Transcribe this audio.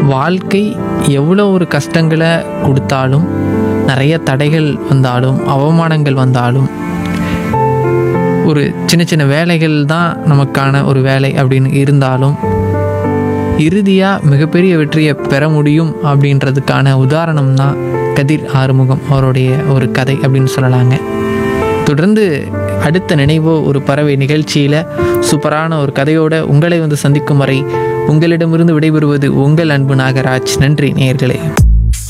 வாழ்க்கை எவ்வளோ ஒரு கஷ்டங்களை கொடுத்தாலும் நிறைய தடைகள் வந்தாலும் அவமானங்கள் வந்தாலும் ஒரு சின்ன சின்ன வேலைகள் தான் நமக்கான ஒரு வேலை அப்படின்னு இருந்தாலும் இறுதியாக மிகப்பெரிய வெற்றியை பெற முடியும் அப்படின்றதுக்கான உதாரணம் தான் கதிர் ஆறுமுகம் அவருடைய ஒரு கதை அப்படின்னு சொல்லலாங்க தொடர்ந்து அடுத்த நினைவோ ஒரு பறவை நிகழ்ச்சியில் சூப்பரான ஒரு கதையோட உங்களை வந்து சந்திக்கும் வரை உங்களிடமிருந்து விடைபெறுவது உங்கள் அன்பு நாகராஜ் நன்றி நேயர்களே